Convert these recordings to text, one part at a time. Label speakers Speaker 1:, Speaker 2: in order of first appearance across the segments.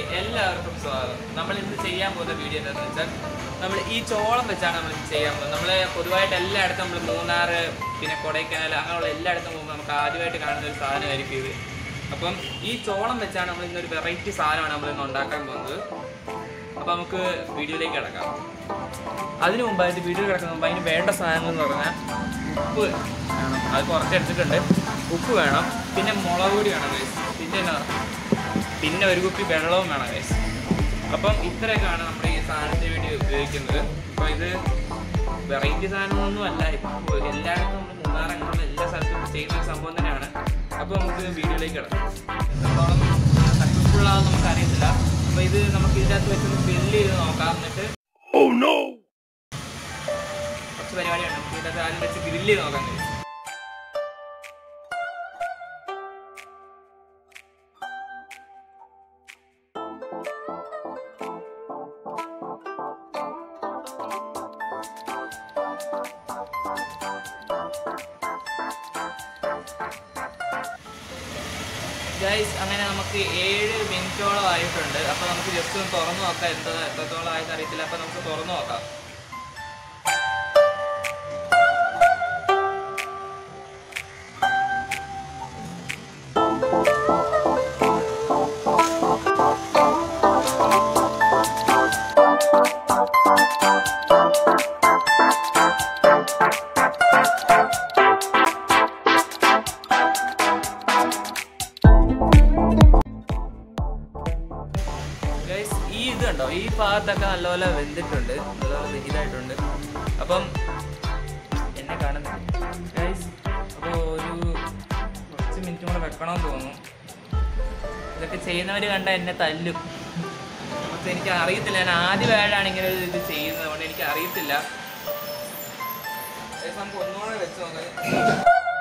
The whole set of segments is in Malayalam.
Speaker 1: എല്ലാവർക്കും സ്വാഗതം നമ്മൾ ഇന്ന് ചെയ്യാൻ പോകുന്ന വീഡിയോ എന്താണെന്ന് വെച്ചാൽ നമ്മൾ ഈ ചോളം വെച്ചാണ് നമ്മൾ ചെയ്യാൻ പോകുന്നത് നമ്മൾ പൊതുവായിട്ട് എല്ലായിടത്തും നമ്മൾ മൂന്നാർ പിന്നെ കൊടൈക്കനാൽ അങ്ങനെയുള്ള എല്ലായിടത്തും പോകുമ്പോൾ നമുക്ക് ആദ്യമായിട്ട് കാണുന്ന ഒരു സാധനമായിരിക്കും ഇത് അപ്പം ഈ ചോളം വെച്ചാണ് നമ്മൾ ഇന്നൊരു വെറൈറ്റി സാധനമാണ് നമ്മൾ ഇന്ന് ഉണ്ടാക്കാൻ പോകുന്നത് അപ്പം നമുക്ക് വീഡിയോയിലേക്ക് കിടക്കാം അതിനു മുമ്പായിട്ട് വീഡിയോ കിടക്കുന്ന മുമ്പ് അതിന് വേണ്ട സാധനങ്ങൾ എന്ന് പറഞ്ഞാൽ ഉപ്പ് വേണം അത് കുറച്ചെടുത്തിട്ടുണ്ട് ഉപ്പ് വേണം പിന്നെ മുളക് പൊടി വേണം guys. പിന്നെ എന്നാ പിന്നെ ഒരു കുപ്പി വെള്ളവും വേണം guys. അപ്പം ഇത്രയൊക്കെയാണ് നമ്മുടെ ഈ സാധനത്തിന് വേണ്ടി ഉപയോഗിക്കുന്നത് അപ്പോൾ ഇത് വെറൈറ്റി സാധനമൊന്നും അല്ല ഇപ്പോൾ എല്ലായിടത്തും നമ്മൾ മൂന്നാറങ്ങനെയുള്ള എല്ലാ സ്ഥലത്തും ചെയ്യുന്ന ഒരു സംഭവം തന്നെയാണ് അപ്പോൾ നമുക്ക് വീഡിയോയിലേക്ക് കിടക്കാം എത്രത്തോളം സക്സസ്ഫുൾ ആണെന്ന് നമുക്ക് അറിയത്തില്ല അപ്പോൾ ഇത് നമുക്ക് ഇതിനകത്ത് വെച്ചൊന്ന് ഫില്ല് ചെയ്ത് നോക്കാം എന്നിട്ട് കുറച്ച് പരിപാടിയാണ് നമുക്ക് ഇതിനകത്ത് ആദ്യം വെച്ച് ഗ്രില്ല് ചെയ്ത് നോക്കാൻ കഴിയും ഗൈസ് അങ്ങനെ നമുക്ക് ഏഴ് മിനിറ്റോളം ആയിട്ടുണ്ട് അപ്പോൾ നമുക്ക് ജസ്റ്റ് ഒന്ന് തുറന്നു നോക്കാം എന്താ എത്രത്തോളം ആയെന്ന് അറിയത്തില്ല അപ്പോൾ നമുക്ക് തുറന്നു നോക്കാം ഗൈസ് ഈ ഇത് കണ്ടോ ഈ ഭാഗത്തൊക്കെ നല്ലപോലെ വെന്തിട്ടുണ്ട് നല്ലപോലെ ഇതായിട്ടുണ്ട് അപ്പം എന്നെ കാണുന്നില്ല ഗൈസ് അപ്പോൾ ഒരു കുറച്ച് മിനിറ്റ് കൂടെ വെക്കണമെന്ന് തോന്നുന്നു ഇതൊക്കെ ചെയ്യുന്നവർ കണ്ട എന്നെ തല്ലും പക്ഷെ എനിക്ക് അറിയത്തില്ല ഞാൻ ആദ്യമായിട്ടാണ് ഇങ്ങനെ ഒരു ഇത് ചെയ്യുന്നത് അതുകൊണ്ട് എനിക്ക് അറിയത്തില്ല ഗൈസ്, നമുക്ക് ഒന്നുകൂടെ വെച്ച് നോക്കാം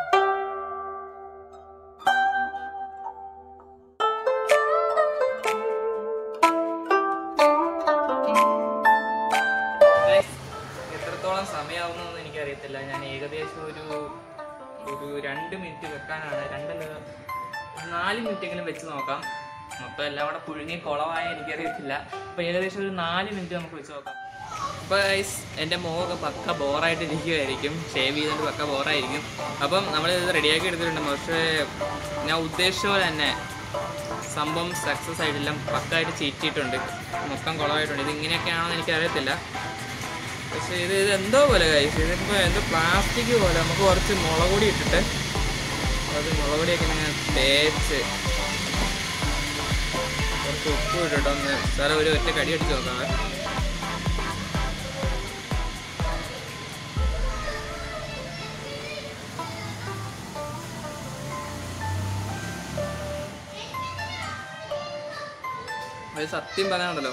Speaker 1: Guys, എത്രത്തോളം സമയമാവുന്നതെന്ന് എനിക്കറിയത്തില്ല ഞാൻ ഏകദേശം ഒരു ഒരു രണ്ട് മിനിറ്റ് വെക്കാനാണ് രണ്ടല്ല ഒരു നാല് മിനിറ്റെങ്കിലും വെച്ച് നോക്കാം മൊത്തം എല്ലാം കൂടെ പുഴുങ്ങി കുളമായ എനിക്കറിയത്തില്ല അപ്പോൾ ഏകദേശം ഒരു നാല് മിനിറ്റ് നമുക്ക് വെച്ച് നോക്കാം അപ്പോൾ ഗൈസ് എൻ്റെ മുഖമൊക്കെ പക്ക ബോറായിട്ട് ഇരിക്കുമായിരിക്കും ഷേവ് ചെയ്തുകൊണ്ട് പക്ക ബോറായിരിക്കും അപ്പം നമ്മൾ ഇത് റെഡിയാക്കി എടുത്തിട്ടുണ്ട് പക്ഷേ ഞാൻ ഉദ്ദേശിച്ച പോലെ തന്നെ സംഭവം സക്സസ് ആയിട്ടില്ല പക്കായിട്ട് ചീറ്റിയിട്ടുണ്ട് മൊത്തം കുളമായിട്ടുണ്ട് ഇത് ഇങ്ങനെയൊക്കെയാണെന്ന് എനിക്കറിയത്തില്ല പക്ഷേ ഇത് ഇത് എന്തോ പോലെ കഴിച്ചു ഇതിപ്പോൾ എന്തോ പ്ലാസ്റ്റിക് പോലെ നമുക്ക് കുറച്ച് മുളക് പൊടി ഇട്ടിട്ട് അത് മുളക് പൊടിയൊക്കെ ഇങ്ങനെ തേച്ച് കുറച്ച് ഉപ്പ് ഇട്ടിട്ട് ഒന്ന് സാറേ ഒരു ഒറ്റ കടി അടിച്ച് നോക്കാവേ അത് സത്യം പറയാനുണ്ടല്ലോ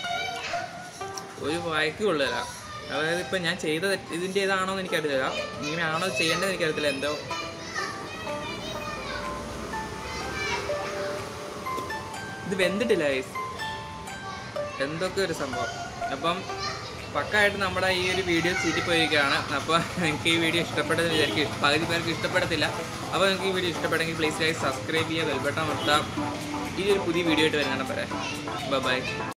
Speaker 1: ഒരു വായ്ക്ക് കൊള്ളില്ല അതായത് ഇപ്പം ഞാൻ ചെയ്ത തെറ്റ് ഇതിൻ്റെ ഇതാണോ എന്ന് എനിക്കറിയില്ല ഇങ്ങനെയാണോ ചെയ്യേണ്ടത് എനിക്കറിയത്തില്ല എന്തോ ഇത് വെന്തിട്ടില്ല ഗൈസ് എന്തൊക്കെ ഒരു സംഭവം അപ്പം പക്കായിട്ട് നമ്മുടെ ഈ ഒരു വീഡിയോ ചീറ്റിപ്പോയിരിക്കുകയാണ് അപ്പോൾ നിങ്ങൾക്ക് ഈ വീഡിയോ ഇഷ്ടപ്പെട്ടെന്ന് വിചാരിക്കും പകുതി പേർക്ക് ഇഷ്ടപ്പെടത്തില്ല അപ്പോൾ നിങ്ങൾക്ക് ഈ വീഡിയോ ഇഷ്ടപ്പെട്ടെങ്കിൽ പ്ലീസ് ഗൈസ് സബ്സ്ക്രൈബ് ചെയ്യുക ബെൽബട്ടൺ നിർത്താം ഈ ഒരു പുതിയ വീഡിയോ ആയിട്ട് വരുന്നതാണ് പറയാം ബൈ